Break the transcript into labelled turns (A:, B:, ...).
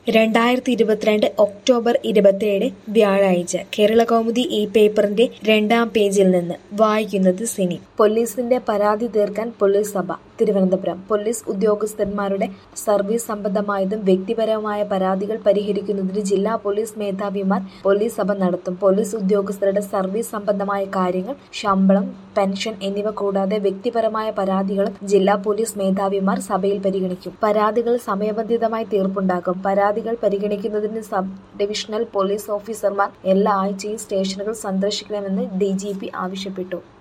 A: രണ്ടായിരത്തി ഇരുപത്തിരണ്ട് ഒക്ടോബർ ഇരുപത്തിയേഴ് വ്യാഴാഴ്ച കേരളകൗമുദി ഈ പേപ്പറിന്റെ രണ്ടാം പേജിൽ നിന്ന് വായിക്കുന്നത് സിനി പോലീസിന്റെ പരാതി തീർക്കാൻ പോലീസ് സഭ തിരുവനന്തപുരം പോലീസ് ഉദ്യോഗസ്ഥന്മാരുടെ സർവീസ് സംബന്ധമായതും വ്യക്തിപരവുമായ പരാതികൾ പരിഹരിക്കുന്നതിന് ജില്ലാ പോലീസ് മേധാവിമാർ പോലീസ് സഭ നടത്തും പോലീസ് ഉദ്യോഗസ്ഥരുടെ സർവീസ് സംബന്ധമായ കാര്യങ്ങൾ ശമ്പളം പെൻഷൻ എന്നിവ കൂടാതെ വ്യക്തിപരമായ പരാതികളും ജില്ലാ പോലീസ് മേധാവിമാർ സഭയിൽ പരിഗണിക്കും പരാതികൾ സമയബന്ധിതമായി തീർപ്പുണ്ടാക്കും പരാതികൾ പരിഗണിക്കുന്നതിന് സബ് ഡിവിഷണൽ പോലീസ് ഓഫീസർമാർ എല്ലാ ആഴ്ചയും സ്റ്റേഷനുകൾ സന്ദർശിക്കണമെന്ന് ഡിജിപി ആവശ്യപ്പെട്ടു